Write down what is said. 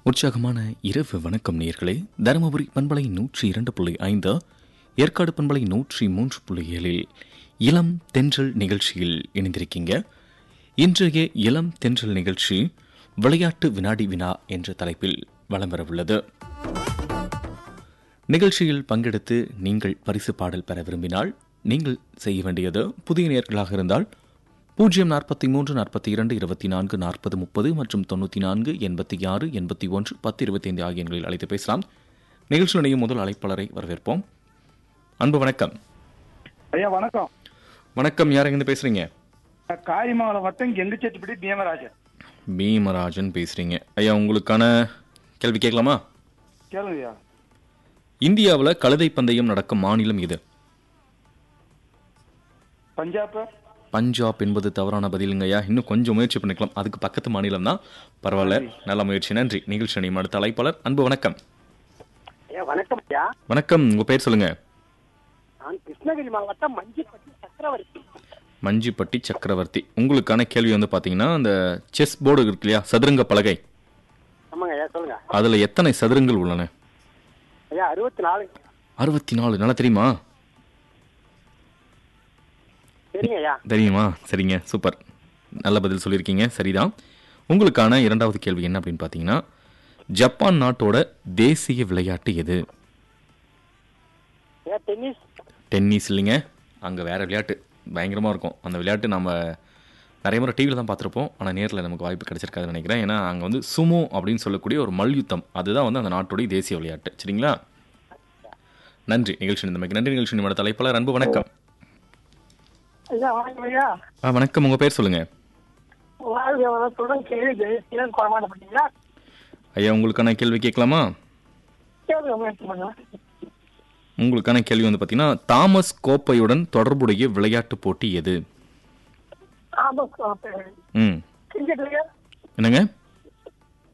உற்சாகமான இரவு வணக்கம் நேயர்களே தருமபுரி பண்பலை நூற்றி இரண்டு புள்ளி ஐந்து ஏற்காடு பண்பலை நூற்றி மூன்று புள்ளி ஏழில் இளம் தென்றல் நிகழ்ச்சியில் இணைந்திருக்கீங்க இன்றைய இளம் தென்றல் நிகழ்ச்சி விளையாட்டு வினாடி வினா என்ற தலைப்பில் வலம் வரவுள்ளது நிகழ்ச்சியில் பங்கெடுத்து நீங்கள் பரிசு பாடல் பெற விரும்பினால் நீங்கள் செய்ய வேண்டியது புதிய நேர்களாக இருந்தால் பூஜ்ஜியம் நாற்பத்தி மூன்று நாற்பத்தி இரண்டு இருபத்தி நான்கு நாற்பது முப்பது மற்றும் தொண்ணூற்றி நான்கு எண்பத்தி ஆறு எண்பத்தி ஒன்று பத்து இருபத்தைந்து ஆகிய எண்களில் அழைத்து பேசலாம் நிகழ்ச்சி நிலையம் முதல் அழைப்பாளரை வரவேற்போம் அன்பு வணக்கம் ஐயா வணக்கம் வணக்கம் யார் எங்கிருந்து பேசுறீங்க நான் காரிமங்கலம் வட்டம் கெங்குச்செட்டிப்படி பீமராஜன் பீமராஜன் பேசுறீங்க ஐயா உங்களுக்கான கேள்வி கேட்கலாமா கேளுங்க ஐயா இந்தியாவில் கழுதை பந்தயம் நடக்கும் மாநிலம் இது பஞ்சாப் பஞ்சாப் என்பது தவறான பதிலுங்க ஐயா இன்னும் கொஞ்சம் முயற்சி பண்ணிக்கலாம் அதுக்கு பக்கத்து மாநிலம் தான் பரவாயில்ல நல்ல முயற்சி நன்றி நிகழ்ச்சி நிலையம் அடுத்த அழைப்பாளர் அன்பு வணக்கம் ஐயா வணக்கம் ஐயா வணக்கம் உங்க பேர் சொல்லுங்க நான் கிருஷ்ணகிரி மாவட்டம் மஞ்சிப்பட்டி சக்கரவர்த்தி மஞ்சிப்பட்டி சக்கரவர்த்தி உங்களுக்கான கேள்வி வந்து பாத்தீங்கன்னா அந்த செஸ் போர்டு இருக்கு இல்லையா சதுரங்க பலகை ஆமாங்க ஐயா சொல்லுங்க அதுல எத்தனை சதுரங்கள் உள்ளன ஐயா அறுபத்தி நாலு அறுபத்தி நாலு நல்லா தெரியுமா சரிங்க ஐயா தெரியுமா சரிங்க சூப்பர் நல்ல பதில் சொல்லியிருக்கீங்க சரிதான் உங்களுக்கான இரண்டாவது கேள்வி என்ன அப்படின்னு பார்த்தீங்கன்னா ஜப்பான் நாட்டோட தேசிய விளையாட்டு எது ஐயா டென்னிஸ் டென்னிஸ் இல்லைங்க அங்கே வேற விளையாட்டு பயங்கரமாக இருக்கும் அந்த விளையாட்டு நம்ம நிறைய முறை டிவியில் தான் பார்த்துருப்போம் ஆனால் நேரில் நமக்கு வாய்ப்பு கிடைச்சிருக்காதுன்னு நினைக்கிறேன் ஏன்னா அங்கே வந்து சுமோ அப்படின்னு சொல்லக்கூடிய ஒரு மல்யுத்தம் அதுதான் வந்து அந்த நாட்டுடைய தேசிய விளையாட்டு சரிங்களா நன்றி நிகழ்ச்சி இந்த நன்றி நிகழ்ச்சி நம்மளோட தலைப்பாளர் அன்பு வணக்கம் ஐயா வணக்கம் ஐயா ஆ வணக்கம் உங்கள் பேர் சொல்லுங்கள் வாழ்க வளத்துடன் கேள்வி சிலன் குறமாட்டப்பட்டீங்களா ஐயா உங்களுக்கான கேள்வி கேட்கலாமா கேளுங்க முயற்சி பண்ணுங்க உங்களுக்கான கேள்வி வந்து பார்த்தீங்கன்னா தாமஸ் கோப்பையுடன் தொடர்புடைய விளையாட்டு போட்டி எது ஆமா ம் கிரிக்கெட் ஐயா என்னங்க